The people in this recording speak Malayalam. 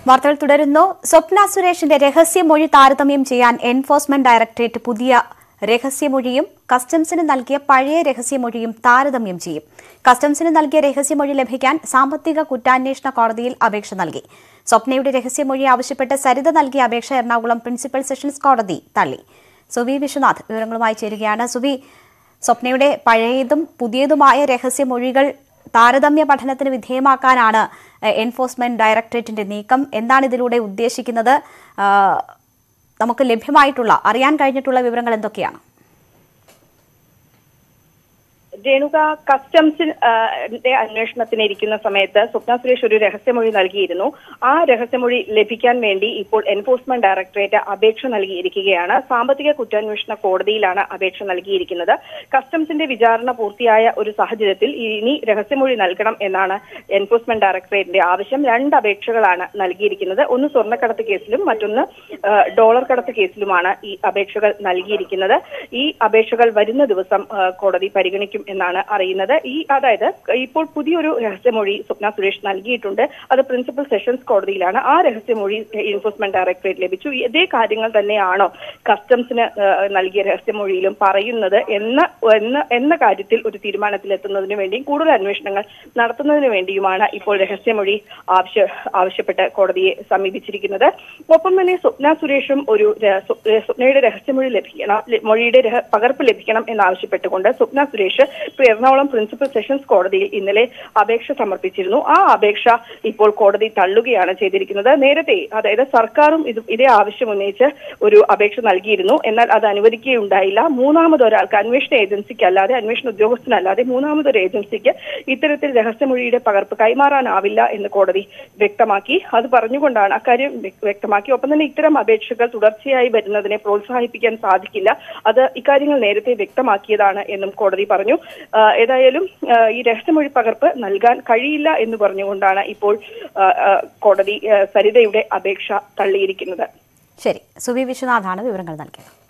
വാർത്തകൾ തുടരുന്നു സ്വപ്ന സുരേഷിന്റെ രഹസ്യമൊഴി താരതമ്യം ചെയ്യാൻ എൻഫോഴ്സ്മെന്റ് ഡയറക്ടറേറ്റ് പുതിയ രഹസ്യമൊഴിയും കസ്റ്റംസിന് നൽകിയ പഴയ രഹസ്യമൊഴിയും താരതമ്യം ചെയ്യും കസ്റ്റംസിന് നൽകിയ രഹസ്യമൊഴി ലഭിക്കാൻ സാമ്പത്തിക കുറ്റാന്വേഷണ കോടതിയിൽ അപേക്ഷ നൽകി സ്വപ്നയുടെ രഹസ്യമൊഴി ആവശ്യപ്പെട്ട് സരിത നൽകിയ അപേക്ഷ എറണാകുളം പ്രിൻസിപ്പൽ സെഷൻസ് കോടതി തള്ളി സുവി വിശ്വനാഥ് വിവരങ്ങളുമായി ചേരുകയാണ് സുവി സ്വപ്നയുടെ പഴയതും പുതിയതുമായ രഹസ്യമൊഴികൾ താരതമ്യ പഠനത്തിന് വിധേയമാക്കാനാണ് എഹ്, എൻഫോഴ്സ്മെന്റ് ഡയറക്ടറേറ്റിന്റെ നീക്കം എന്താണ് ഇതിലൂടെ ഉദ്ദേശിക്കുന്നത് ആ, നമുക്ക് ലഭ്യമായിട്ടുള്ള അറിയാൻ കഴിഞ്ഞിട്ടുള്ള വിവരങ്ങൾ എന്തൊക്കെയാണ് രേണുക കസ്റ്റംസിൽ ആ, ന്റെ അന്വേഷണത്തിന് ഇരിക്കുന്ന സമയത്ത് സ്വപ്ന സുരേഷ് ഒരു രഹസ്യമൊഴി നൽകിയിരുന്നു ആ രഹസ്യമൊഴി ലഭിക്കാൻ വേണ്ടി ഇപ്പോൾ എൻഫോഴ്സ്മെന്റ് ഡയറക്ടറേറ്റ് അപേക്ഷ നൽകിയിരിക്കുകയാണ് സാമ്പത്തിക കുറ്റാന്വേഷണ കോടതിയിലാണ് അപേക്ഷ നൽകിയിരിക്കുന്നത് കസ്റ്റംസിന്റെ വിചാരണ പൂർത്തിയായ ഒരു സാഹചര്യത്തിൽ ഇനി രഹസ്യമൊഴി നൽകണം എന്നാണ് എൻഫോഴ്സ്മെന്റ് ഡയറക്ടറേറ്റിന്റെ ആവശ്യം രണ്ട് അപേക്ഷകളാണ് നൽകിയിരിക്കുന്നത് ഒന്ന് സ്വർണ്ണക്കടത്ത് കേസിലും മറ്റൊന്ന് ആ, ഡോളർ കടത്ത് കേസിലുമാണ് ഈ അപേക്ഷകൾ നൽകിയിരിക്കുന്നത് ഈ അപേക്ഷകൾ വരുന്ന ദിവസം ആ, കോടതി പരിഗണിക്കും എന്നാണ് അറിയുന്നത് ഈ അതായത് ഇപ്പോൾ പുതിയൊരു രഹസ്യമൊഴി സ്വപ്ന സുരേഷ് നൽകിയിട്ടുണ്ട് അത് പ്രിൻസിപ്പൽ സെഷൻസ് കോടതിയിലാണ് ആ രഹസ്യമൊഴി എൻഫോഴ്സ്മെന്റ് ഡയറക്ടറേറ്റ് ലഭിച്ചു ഇതേ കാര്യങ്ങൾ തന്നെയാണോ കസ്റ്റംസിന് ആ, നൽകിയ രഹസ്യമൊഴിയിലും പറയുന്നത് എന്ന എന്ന എന്ന കാര്യത്തിൽ ഒരു തീരുമാനത്തിലെത്തുന്നതിന് വേണ്ടിയും കൂടുതൽ അന്വേഷണങ്ങൾ നടത്തുന്നതിന് വേണ്ടിയുമാണ് ഇപ്പോൾ രഹസ്യമൊഴി ആവശ്യ ആവശ്യപ്പെട്ട് കോടതിയെ സമീപിച്ചിരിക്കുന്നത് ഒപ്പം തന്നെ സ്വപ്ന സുരേഷും ഒരു ര- സ്വ- ഏഹ് സ്വപ്നയുടെ രഹസ്യമൊഴി ലഭിക്കണം ല- മൊഴിയുടെ രഹ- പകർപ്പ് ലഭിക്കണം എന്നാവശ്യപ്പെട്ടുകൊണ്ട് സ്വപ്ന സുരേഷ് ഇപ്പൊ എറണാകുളം പ്രിൻസിപ്പൽ സെഷൻസ് കോടതിയിൽ ഇന്നലെ അപേക്ഷ സമർപ്പിച്ചിരുന്നു ആ അപേക്ഷ ഇപ്പോൾ കോടതി തള്ളുകയാണ് ചെയ്തിരിക്കുന്നത് നേരത്തെ അതായത് സർക്കാരും ഇത് ഇതേ ആവശ്യം ഉന്നയിച്ച് ഒരു അപേക്ഷ നൽകിയിരുന്നു എന്നാൽ അത് അനുവദിക്കുകയുണ്ടായില്ല മൂന്നാമതൊരാൾക്ക് അന്വേഷണ ഏജൻസിക്ക് അല്ലാതെ അന്വേഷണ ഉദ്യോഗസ്ഥനല്ലാതെ മൂന്നാമതൊരു ഏജൻസിക്ക് ഇത്തരത്തിൽ രഹസ്യമൊഴിയുടെ പകർപ്പ് കൈമാറാനാവില്ല എന്ന് കോടതി വ്യക്തമാക്കി അത് പറഞ്ഞുകൊണ്ടാണ് അക്കാര്യം വ്യ- വ്യക്തമാക്കി ഒപ്പം തന്നെ ഇത്തരം അപേക്ഷകൾ തുടർച്ചയായി വരുന്നതിനെ പ്രോത്സാഹിപ്പിക്കാൻ സാധിക്കില്ല അത് ഇക്കാര്യങ്ങൾ നേരത്തെ വ്യക്തമാക്കിയതാണ് എന്നും കോടതി പറഞ്ഞു ആ, ഏതായാലും ആ, ഈ രഹസ്യമൊഴി പകർപ്പ് നൽകാൻ കഴിയില്ല എന്ന് പറഞ്ഞുകൊണ്ടാണ് ഇപ്പോൾ ആ, ആ, കോടതി ആ, സരിതയുടെ അപേക്ഷ തള്ളിയിരിക്കുന്നത് ശരി സുവി വിശ്വനാഥാണ് വിവരങ്ങൾ നൽകിയത്